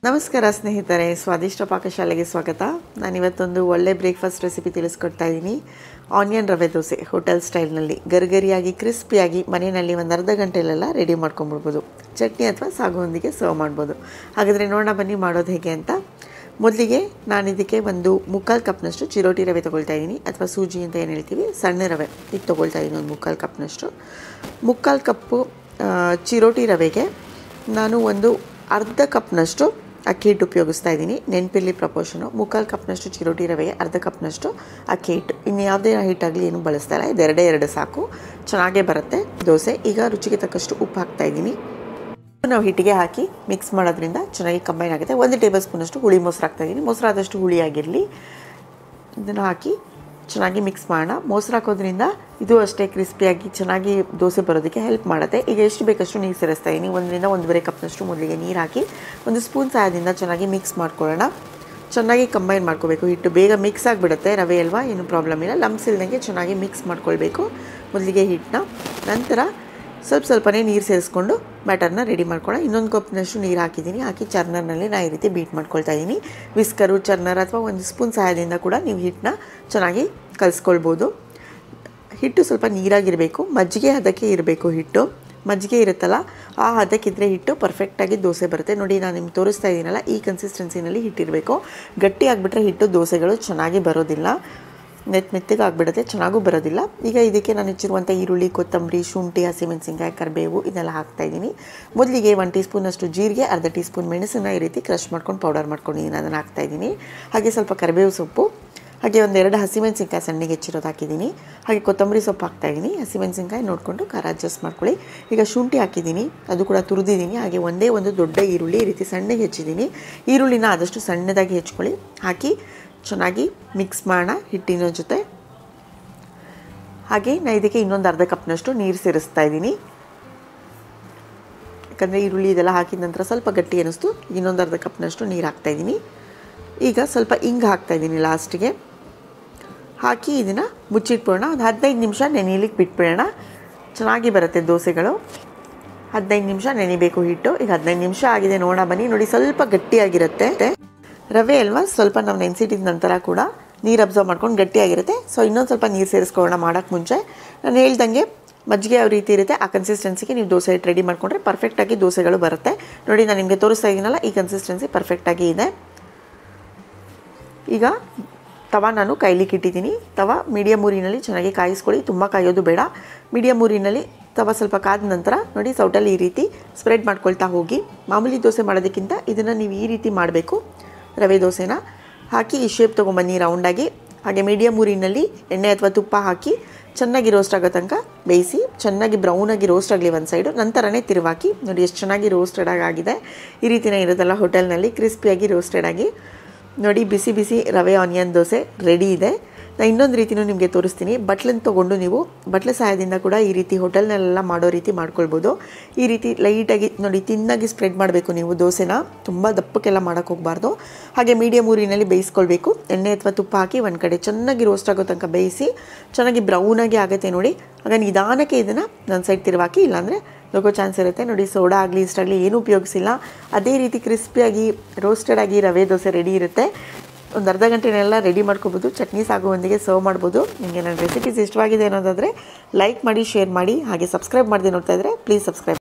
ನಮಸ್ಕಾರ ಸ್ನೇಹಿತರೆ ಸ್ವಾದಿಷ್ಟ ಪಾಕಶಾಲೆಗೆ ಸ್ವಾಗತ ನಾನಿವತ್ತೊಂದು ಒಳ್ಳೆ ಬ್ರೇಕ್ಫಾಸ್ಟ್ ರೆಸಿಪಿ ತಿಳಿಸ್ಕೊಡ್ತಾ ಇದ್ದೀನಿ ಆನಿಯನ್ ರವೆ ದೋಸೆ ಹೋಟೆಲ್ ಸ್ಟೈಲ್ನಲ್ಲಿ ಗರಿಗರಿಯಾಗಿ ಕ್ರಿಸ್ಪಿಯಾಗಿ ಮನೆಯಲ್ಲಿ ಒಂದು ಅರ್ಧ ಗಂಟೆಲೆಲ್ಲ ರೆಡಿ ಮಾಡ್ಕೊಂಬಿಡ್ಬೋದು ಚಟ್ನಿ ಅಥವಾ ಸಾಗುವೊಂದಿಗೆ ಸರ್ವ್ ಮಾಡ್ಬೋದು ಹಾಗಾದರೆ ನೋಡೋಣ ಬನ್ನಿ ಮಾಡೋದು ಹೇಗೆ ಅಂತ ಮೊದಲಿಗೆ ನಾನು ಇದಕ್ಕೆ ಒಂದು ಮುಕ್ಕಾಲು ಕಪ್ನಷ್ಟು ಚಿರೋಟಿ ರವೆ ತೊಗೊಳ್ತಾ ಇದ್ದೀನಿ ಅಥವಾ ಸೂಜಿ ಅಂತ ಏನು ಹೇಳ್ತೀವಿ ಸಣ್ಣ ರವೆ ಇದು ತೊಗೊಳ್ತಾ ಇದ್ದೀನಿ ಒಂದು ಮುಕ್ಕಾಲು ಕಪ್ನಷ್ಟು ಮುಕ್ಕಾಲು ಕಪ್ಪು ಆ, ಚಿರೋಟಿ ರವೆಗೆ ನಾನು ಒಂದು ಅರ್ಧ ಕಪ್ನಷ್ಟು ಅಕ್ಕಿ ಹಿಟ್ಟು ಉಪಯೋಗಿಸ್ತಾ ಇದ್ದೀನಿ ನೆನಪಿರಲಿ ಪ್ರಪೋರ್ಷನು ಮುಕ್ಕಾಲು ಕಪ್ನಷ್ಟು ಚಿರೋಟಿ ರವೆಗೆ ಅರ್ಧ ಕಪ್ನಷ್ಟು ಅಕ್ಕಿ ಹಿಟ್ಟು ಇನ್ನು ಯಾವುದೇ ಹಿಟ್ಟಾಗಲಿ ಏನು ಬಳಸ್ತಾ ಇಲ್ಲ ಇದೆರಡೇ ಎರಡು ಸಾಕು ಚೆನ್ನಾಗೇ ಬರುತ್ತೆ ದೋಸೆ ಈಗ ರುಚಿಗೆ ತಕ್ಕಷ್ಟು ಉಪ್ಪು ಹಾಕ್ತಾ ಇದ್ದೀನಿ ನಾವು ಹಿಟ್ಟಿಗೆ ಹಾಕಿ ಮಿಕ್ಸ್ ಮಾಡೋದ್ರಿಂದ ಚೆನ್ನಾಗಿ ಕಂಬೈನ್ ಆಗುತ್ತೆ ಒಂದು ಟೇಬಲ್ ಸ್ಪೂನಷ್ಟು ಹುಳಿ ಮೊಸರು ಹಾಕ್ತಾ ಇದ್ದೀನಿ ಮೊಸರು ಆದಷ್ಟು ಹುಳಿಯಾಗಿರಲಿ ಇದನ್ನು ಹಾಕಿ ಚೆನ್ನಾಗಿ ಮಿಕ್ಸ್ ಮಾಡೋಣ ಮೊಸರು ಹಾಕೋದ್ರಿಂದ ಇದು ಅಷ್ಟೇ ಕ್ರಿಸ್ಪಿಯಾಗಿ ಚೆನ್ನಾಗಿ ದೋಸೆ ಬರೋದಕ್ಕೆ ಹೆಲ್ಪ್ ಮಾಡುತ್ತೆ ಈಗ ಎಷ್ಟು ಬೇಕಷ್ಟು ನೀರು ಸೇರಿಸ್ತಾ ಇದ್ದೀನಿ ಒಂದರಿಂದ ಒಂದೂವರೆ ಕಪ್ನಷ್ಟು ಮೊದಲಿಗೆ ನೀರು ಹಾಕಿ ಒಂದು ಸ್ಪೂನ್ ಸಹಾಯದಿಂದ ಚೆನ್ನಾಗಿ ಮಿಕ್ಸ್ ಮಾಡ್ಕೊಳ್ಳೋಣ ಚೆನ್ನಾಗಿ ಕಂಬೈನ್ ಮಾಡ್ಕೋಬೇಕು ಹಿಟ್ಟು ಬೇಗ ಮಿಕ್ಸ್ ಆಗಿಬಿಡುತ್ತೆ ರವೆ ಅಲ್ವಾ ಏನು ಪ್ರಾಬ್ಲಮ್ ಇಲ್ಲ ಲಮ್ಸ್ ಇಲ್ದಂಗೆ ಚೆನ್ನಾಗಿ ಮಿಕ್ಸ್ ಮಾಡ್ಕೊಳ್ಬೇಕು ಮೊದಲಿಗೆ ಹಿಟ್ಟನ್ನ ನಂತರ ಸ್ವಲ್ಪ ಸ್ವಲ್ಪನೇ ನೀರು ಸೇರಿಸ್ಕೊಂಡು ಬ್ಯಾಟರ್ನ ರೆಡಿ ಮಾಡ್ಕೊಳ್ಳೋ ಇನ್ನೊಂದು ಕಪ್ನಷ್ಟು ನೀರು ಹಾಕಿದ್ದೀನಿ ಹಾಕಿ ಚರ್ನರ್ನಲ್ಲಿ ನಾನು ಈ ರೀತಿ ಬೀಟ್ ಮಾಡ್ಕೊಳ್ತಾ ಇದ್ದೀನಿ ವಿಸ್ಕರು ಚರ್ನರ್ ಅಥವಾ ಒಂದು ಸ್ಪೂನ್ ಸಹಾಯದಿಂದ ಕೂಡ ನೀವು ಹಿಟ್ಟನ್ನ ಚೆನ್ನಾಗಿ ಕಲಿಸ್ಕೊಳ್ಬೋದು ಹಿಟ್ಟು ಸ್ವಲ್ಪ ನೀರಾಗಿರಬೇಕು ಮಜ್ಜಿಗೆ ಹದಕ್ಕೆ ಇರಬೇಕು ಹಿಟ್ಟು ಮಜ್ಜಿಗೆ ಇರುತ್ತಲ್ಲ ಆ ಹದಕ್ಕಿದ್ರೆ ಹಿಟ್ಟು ಪರ್ಫೆಕ್ಟಾಗಿ ದೋಸೆ ಬರುತ್ತೆ ನೋಡಿ ನಾನು ನಿಮ್ಗೆ ತೋರಿಸ್ತಾ ಇದ್ದೀನಲ್ಲ ಈ ಕನ್ಸಿಸ್ಟೆನ್ಸಿನಲ್ಲಿ ಹಿಟ್ಟಿರಬೇಕು ಗಟ್ಟಿ ಆಗಿಬಿಟ್ರೆ ಹಿಟ್ಟು ದೋಸೆಗಳು ಚೆನ್ನಾಗಿ ಬರೋದಿಲ್ಲ ಮೆತ್ತ ಮೆತ್ತಗೆ ಆಗಿಬಿಡುತ್ತೆ ಚೆನ್ನಾಗೂ ಬರೋದಿಲ್ಲ ಈಗ ಇದಕ್ಕೆ ನಾನು ಹೆಚ್ಚಿರುವಂಥ ಈರುಳ್ಳಿ ಕೊತ್ತಂಬರಿ ಶುಂಠಿ ಹಸಿಮೆಣಸಿನ್ಕಾಯಿ ಕರಿಬೇವು ಇದೆಲ್ಲ ಹಾಕ್ತಾ ಇದ್ದೀನಿ ಮೊದಲಿಗೆ ಒನ್ ಟೀ ಸ್ಪೂನಷ್ಟು ಜೀರಿಗೆ ಅರ್ಧ ಟೀ ಸ್ಪೂನ್ ಮೆಣಸನ್ನ ಈ ರೀತಿ ಕ್ರಷ್ ಮಾಡ್ಕೊಂಡು ಪೌಡರ್ ಮಾಡ್ಕೊಂಡಿದ್ದೀನಿ ಅದನ್ನು ಹಾಕ್ತಾ ಇದ್ದೀನಿ ಹಾಗೆ ಸ್ವಲ್ಪ ಕರಿಬೇವು ಸೊಪ್ಪು ಹಾಗೆ ಒಂದೆರಡು ಹಸಿಮೆಣಸಿನ್ಕಾಯಿ ಸಣ್ಣಗೆ ಹೆಚ್ಚಿರೋದು ಹಾಕಿದ್ದೀನಿ ಹಾಗೆ ಕೊತ್ತಂಬರಿ ಸೊಪ್ಪು ಹಾಕ್ತಾಯಿದ್ದೀನಿ ಹಸಿಮೆಣಸಿನ್ಕಾಯಿ ನೋಡಿಕೊಂಡು ಖಾರ ಅಡ್ಜಸ್ಟ್ ಮಾಡ್ಕೊಳ್ಳಿ ಈಗ ಶುಂಠಿ ಹಾಕಿದ್ದೀನಿ ಅದು ಕೂಡ ತುರಿದಿದ್ದೀನಿ ಹಾಗೆ ಒಂದೇ ಒಂದು ದೊಡ್ಡ ಈರುಳ್ಳಿ ಈ ರೀತಿ ಸಣ್ಣಗೆ ಹೆಚ್ಚಿದ್ದೀನಿ ಈರುಳ್ಳಿನ ಆದಷ್ಟು ಸಣ್ಣದಾಗಿ ಹೆಚ್ಕೊಳ್ಳಿ ಹಾಕಿ ಚೆನ್ನಾಗಿ ಮಿಕ್ಸ್ ಮಾಡೋಣ ಹಿಟ್ಟಿನ ಜೊತೆ ಹಾಗೆ ನಾನು ಇದಕ್ಕೆ ಇನ್ನೊಂದು ಅರ್ಧ ಕಪ್ನಷ್ಟು ನೀರು ಸೇರಿಸ್ತಾ ಇದ್ದೀನಿ ಯಾಕಂದರೆ ಈರುಳ್ಳಿ ಇದೆಲ್ಲ ಹಾಕಿದ ನಂತರ ಸ್ವಲ್ಪ ಗಟ್ಟಿ ಅನ್ನಿಸ್ತು ಇನ್ನೊಂದು ಅರ್ಧ ಕಪ್ನಷ್ಟು ನೀರು ಹಾಕ್ತಾಯಿದ್ದೀನಿ ಈಗ ಸ್ವಲ್ಪ ಇಂಗು ಹಾಕ್ತಾಯಿದ್ದೀನಿ ಲಾಸ್ಟಿಗೆ ಹಾಕಿ ಇದನ್ನು ಮುಚ್ಚಿಟ್ಬಿಡೋಣ ಒಂದು ಹದಿನೈದು ನಿಮಿಷ ನೆನೆಯಲಿಕ್ಕೆ ಬಿಟ್ಬಿಡೋಣ ಚೆನ್ನಾಗಿ ಬರುತ್ತೆ ದೋಸೆಗಳು ಹದಿನೈದು ನಿಮಿಷ ನೆನಿಬೇಕು ಹಿಟ್ಟು ಈಗ ಹದಿನೈದು ನಿಮಿಷ ಆಗಿದೆ ನೋಡೋಣ ಬನ್ನಿ ನೋಡಿ ಸ್ವಲ್ಪ ಗಟ್ಟಿಯಾಗಿರುತ್ತೆ ರವೆ ಅಲ್ವಾ ಸ್ವಲ್ಪ ನಾವು ನೆನೆಸಿಟ್ಟಿದ ನಂತರ ಕೂಡ ನೀರು ಅಬ್ಸರ್ವ್ ಮಾಡ್ಕೊಂಡು ಗಟ್ಟಿಯಾಗಿರುತ್ತೆ ಸೊ ಇನ್ನೊಂದು ಸ್ವಲ್ಪ ನೀರು ಸೇರಿಸ್ಕೊಳ್ಳೋಣ ಮಾಡೋಕ್ಕೆ ಮುಂಚೆ ನಾನು ಹೇಳ್ದಂಗೆ ಮಜ್ಜಿಗೆ ಯಾವ ರೀತಿ ಇರುತ್ತೆ ಆ ಕನ್ಸಿಸ್ಟೆನ್ಸಿಗೆ ನೀವು ದೋಸೆ ಹಿಟ್ಟು ರೆಡಿ ಮಾಡಿಕೊಂಡ್ರೆ ಪರ್ಫೆಕ್ಟಾಗಿ ದೋಸೆಗಳು ಬರುತ್ತೆ ನೋಡಿ ನಾನು ನಿಮಗೆ ತೋರಿಸ್ತಾ ಇದ್ದೀನಲ್ಲ ಈ ಕನ್ಸಿಸ್ಟೆನ್ಸಿ ಪರ್ಫೆಕ್ಟಾಗಿ ಇದೆ ಈಗ ತವ ನಾನು ಕಾಯ್ಲಿಕ್ಕೆ ಇಟ್ಟಿದ್ದೀನಿ ತವ ಮೀಡಿಯಮ್ ಊರಿನಲ್ಲಿ ಚೆನ್ನಾಗಿ ಕಾಯಿಸ್ಕೊಳ್ಳಿ ತುಂಬ ಕಾಯೋದು ಬೇಡ ಮೀಡಿಯಮ್ ಊರಿನಲ್ಲಿ ತವ ಸ್ವಲ್ಪ ಕಾದ ನಂತರ ನೋಡಿ ಸೌಟಲ್ಲಿ ಈ ರೀತಿ ಸ್ಪ್ರೆಡ್ ಮಾಡ್ಕೊಳ್ತಾ ಹೋಗಿ ಮಾಮೂಲಿ ದೋಸೆ ಮಾಡೋದಕ್ಕಿಂತ ಇದನ್ನು ನೀವು ಈ ರೀತಿ ಮಾಡಬೇಕು ರವೆ ದೋಸೆನ ಹಾಕಿ ಈ ಶೇಪ್ ತೊಗೊಂಬನ್ನಿ ರೌಂಡಾಗಿ ಹಾಗೆ ಮೀಡಿಯಮ್ ಊರಿನಲ್ಲಿ ಎಣ್ಣೆ ಅಥವಾ ತುಪ್ಪ ಹಾಕಿ ಚೆನ್ನಾಗಿ ರೋಸ್ಟ್ ಆಗೋ ತನಕ ಬೇಯಿಸಿ ಚೆನ್ನಾಗಿ ಬ್ರೌನಾಗಿ ರೋಸ್ಟ್ ಆಗಲಿ ಒಂದು ಸೈಡು ನಂತರನೇ ತಿರುವಾಕಿ ನೋಡಿ ಎಷ್ಟು ಚೆನ್ನಾಗಿ ರೋಸ್ಟೆಡ್ ಆಗಿದೆ ಈ ರೀತಿನೇ ಇರೋದಲ್ಲ ಹೋಟೆಲ್ನಲ್ಲಿ ಕ್ರಿಸ್ಪಿಯಾಗಿ ರೋಸ್ಟೆಡ್ ಆಗಿ ನೋಡಿ ಬಿಸಿ ಬಿಸಿ ರವೆ ಆನಿಯನ್ ದೋಸೆ ರೆಡಿ ಇದೆ ನಾನು ಇನ್ನೊಂದು ರೀತಿನೂ ನಿಮಗೆ ತೋರಿಸ್ತೀನಿ ಬಟ್ಲನ್ನು ತೊಗೊಂಡು ನೀವು ಬಟ್ಲ ಸಹಾಯದಿಂದ ಕೂಡ ಈ ರೀತಿ ಹೋಟೆಲ್ನಲ್ಲೆಲ್ಲ ಮಾಡೋ ರೀತಿ ಮಾಡ್ಕೊಳ್ಬೋದು ಈ ರೀತಿ ಲೈಟಾಗಿ ನೋಡಿ ತಿನ್ನಾಗಿ ಸ್ಪ್ರೆಡ್ ಮಾಡಬೇಕು ನೀವು ದೋಸೆನ ತುಂಬ ದಪ್ಪಕ್ಕೆಲ್ಲ ಮಾಡೋಕ್ಕೆ ಹೋಗಬಾರ್ದು ಹಾಗೆ ಮೀಡಿಯಮ್ ಊರಿನಲ್ಲಿ ಬೇಯಿಸ್ಕೊಳ್ಬೇಕು ಎಣ್ಣೆ ಅಥವಾ ತುಪ್ಪ ಹಾಕಿ ಒಂದು ಕಡೆ ಚೆನ್ನಾಗಿ ರೋಸ್ಟ್ ಆಗೋ ತನಕ ಬೇಯಿಸಿ ಚೆನ್ನಾಗಿ ಬ್ರೌನಾಗಿ ಆಗುತ್ತೆ ನೋಡಿ ಆಗ ನಿಧಾನಕ್ಕೆ ಇದನ್ನು ನನ್ನ ಸೈಡ್ ತಿರುವಾಕಿ ಇಲ್ಲಾಂದರೆ ಹೋಗೋ ಚಾನ್ಸ್ ಇರುತ್ತೆ ನೋಡಿ ಸೋಡಾ ಆಗಲಿ ಇಷ್ಟಾಗಲಿ ಏನೂ ಉಪಯೋಗಿಸಿಲ್ಲ ಅದೇ ರೀತಿ ಕ್ರಿಸ್ಪಿಯಾಗಿ ರೋಸ್ಟೆಡ್ ಆಗಿ ರವೆ ದೋಸೆ ರೆಡಿ ಇರುತ್ತೆ ಒಂದು ಅರ್ಧ ಗಂಟೆನೆಲ್ಲ ರೆಡಿ ಮಾಡ್ಕೋಬೋದು ಚಟ್ನಿ ಸಾಗುವೊಂದಿಗೆ ಸರ್ವ್ ಮಾಡ್ಬೋದು ನಿಮಗೆ ನನ್ನ ರೆಸಿಪೀಸ್ ಇಷ್ಟವಾಗಿದೆ ಅನ್ನೋದಾದರೆ ಲೈಕ್ ಮಾಡಿ ಶೇರ್ ಮಾಡಿ ಹಾಗೆ ಸಬ್ಸ್ಕ್ರೈಬ್ ಮಾಡದೆ ನೋಡ್ತಾ ಇದ್ದರೆ ಪ್ಲೀಸ್ ಸಬ್ಸ್ಕ್ರೈಬ್